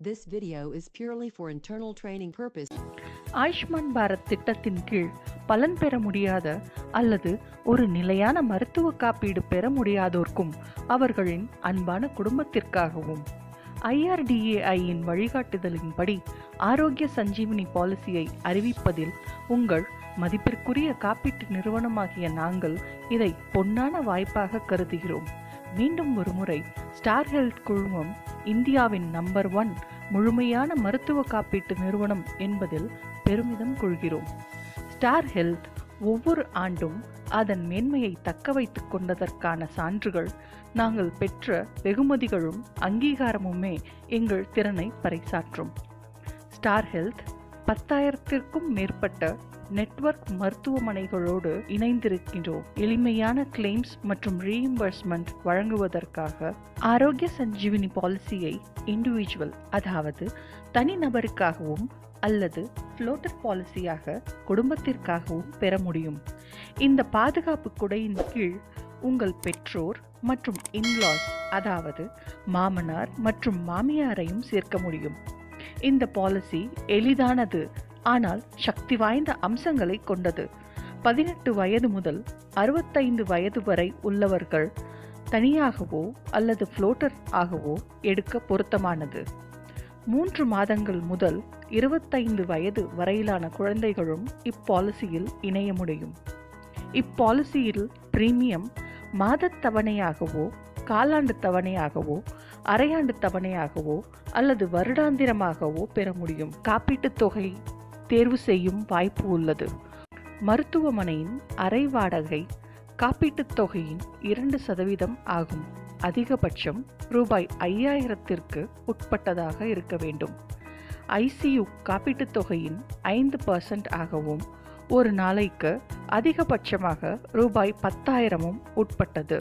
This video is purely for internal training purpose. Ayushman Bharat திட்டத்தின் கீழ் பலன் பெற முடியாத அல்லது ஒரு நிலையான மருத்துவ காப்பீடு பெற முடியாதோர்க்கும் அவர்களின் அன்பான குடும்பத்திற்காகவும் ஐஆர்டிஏஐயின் வழிகாட்டுதலின்படி ஆரோக்கிய சஞ்சீவினி பாலிசியை அறிவிப்பதில் உங்கள் மதிப்பிற்குரிய காப்பீட்டு நிறுவனமாகிய நாங்கள் இதை பொன்னான வாய்ப்பாக கருதுகிறோம் மீண்டும் ஒருமுறை ஸ்டார் ஹெல்த் குழுமம் இந்தியாவின் நம்பர் ஒன் முழுமையான மருத்துவ காப்பீட்டு நிறுவனம் என்பதில் பெருமிதம் கொள்கிறோம் ஸ்டார் ஹெல்த் ஒவ்வொரு ஆண்டும் அதன் மேன்மையை தக்க வைத்துக் கொண்டதற்கான சான்றுகள் நாங்கள் பெற்ற வெகுமதிகளும் அங்கீகாரமுமே எங்கள் திறனை பறைசாற்றும் ஸ்டார் ஹெல்த் பத்தாயிரத்திற்கும் மேற்பட்ட நெட்வொர்க் மருத்துவமனைகளோடு இணைந்திருக்கின்றோம் எளிமையான கிளைம்ஸ் மற்றும் ரீஇம்பர்ஸ்மெண்ட் வழங்குவதற்காக ஆரோக்கிய சஞ்சீவினி பாலிசியை இண்டிவிஜுவல் அதாவது தனிநபருக்காகவும் அல்லது ஃப்ளோட்டர் பாலிசியாக குடும்பத்திற்காகவும் பெற முடியும் இந்த பாதுகாப்பு குடையின் கீழ் உங்கள் பெற்றோர் மற்றும் இன்லாஸ் அதாவது மாமனார் மற்றும் மாமியாரையும் சேர்க்க முடியும் இந்த பாலிசி எளிதானது ஆனால் சக்தி வாய்ந்த அம்சங்களை கொண்டது பதினெட்டு வயது முதல் அறுபத்தைந்து வயது வரை உள்ளவர்கள் தனியாகவோ அல்லது ஃப்ளோட்டர் ஆகவோ எடுக்க பொருத்தமானது மூன்று மாதங்கள் முதல் இருபத்தைந்து வயது வரையிலான குழந்தைகளும் இப்பாலிசியில் இணைய முடியும் இப்பாலிசியில் பிரீமியம் மாதத் தவணையாகவோ காலாண்டு தவணையாகவோ அரையாண்டு தவணையாகவோ அல்லது வருடாந்திரமாகவோ பெற முடியும் காப்பீட்டுத் தொகை தேர்வு செய்யும் வாய்ப்பு உள்ளது மருத்துவமனையின் அரை வாடகை காப்பீட்டுத் தொகையின் இரண்டு சதவீதம் ஆகும் அதிகபட்சம் ரூபாய் ஐயாயிரத்திற்கு உட்பட்டதாக இருக்க வேண்டும் ஐசியு காப்பீட்டுத் தொகையின் ஐந்து பர்சன்ட் ஆகவும் ஒரு நாளைக்கு அதிகபட்சமாக ரூபாய் பத்தாயிரமும் உட்பட்டது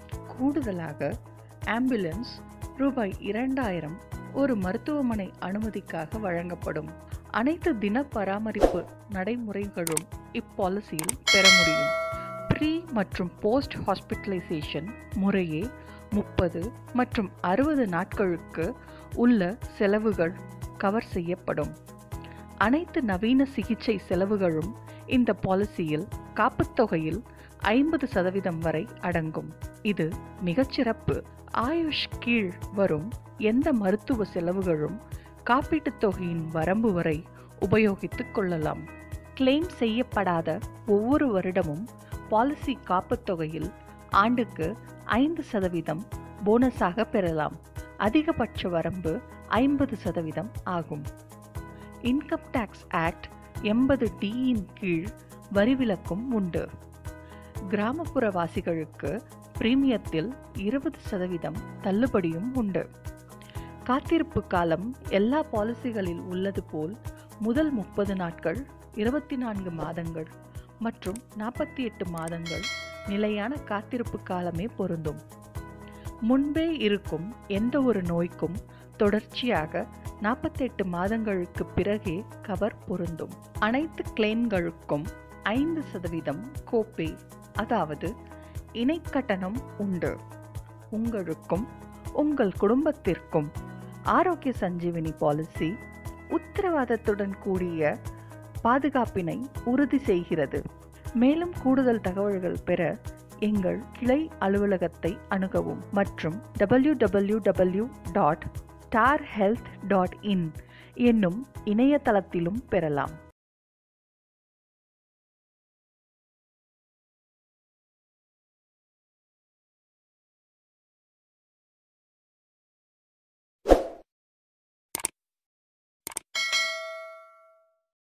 கூடுதலாக ஆம்புலன்ஸ் ரூபாய் இரண்டாயிரம் ஒரு மருத்துவமனை அனுமதிக்காக வழங்கப்படும் அனைத்து தின பராமரிப்பு நடைமுறைகளும் இப்பாலிசியில் பெற முடியும் ப்ரீ மற்றும் போஸ்ட் ஹாஸ்பிட்டலைசேஷன் முறையே முப்பது மற்றும் அறுபது நாட்களுக்கு உள்ள செலவுகள் கவர் செய்யப்படும் அனைத்து நவீன சிகிச்சை செலவுகளும் இந்த பாலிசியில் காப்புத் தொகையில் ஐம்பது சதவீதம் வரை அடங்கும் இது மிகச்சிறப்பு ஆயுஷ் கீழ் வரும் எந்த மருத்துவ செலவுகளும் காப்பீட்டுத் தொகையின் வரம்பு வரை உபயோகித்துக் கொள்ளலாம் கிளைம் செய்யப்படாத ஒவ்வொரு வருடமும் பாலிசி காப்புத் தொகையில் ஆண்டுக்கு ஐந்து சதவீதம் போனஸாக பெறலாம் அதிகபட்ச வரம்பு ஐம்பது சதவீதம் ஆகும் இன்கம் டேக்ஸ் ஆக்ட் எண்பது டியின் கீழ் வரி விலக்கும் உண்டு கிராமப்புற வாசிகளுக்கு பிரீமியத்தில் இருபது சதவீதம் தள்ளுபடியும் உண்டு காத்திருப்பு காலம் எல்லா பாலிசிகளில் உள்ளது போல் முதல் முப்பது நாட்கள் இருபத்தி நான்கு மாதங்கள் மற்றும் நாற்பத்தி எட்டு மாதங்கள் நிலையான காத்திருப்பு காலமே பொருந்தும் முன்பே இருக்கும் எந்த ஒரு நோய்க்கும் தொடர்ச்சியாக நாற்பத்தெட்டு மாதங்களுக்கு பிறகே கவர் பொருந்தும் அனைத்து கிளைம்களுக்கும் ஐந்து சதவீதம் கோப்பே அதாவது இணைக்கட்டணம் உண்டு உங்களுக்கும் உங்கள் குடும்பத்திற்கும் ஆரோக்கிய சஞ்சீவினி பாலிசி உத்தரவாதத்துடன் கூடிய பாதுகாப்பினை உறுதி செய்கிறது மேலும் கூடுதல் தகவல்கள் பெற எங்கள் கிளை அலுவலகத்தை அணுகவும் மற்றும் W W W dot star health dot in என்னும் இணையதளத்திலும் பெறலாம்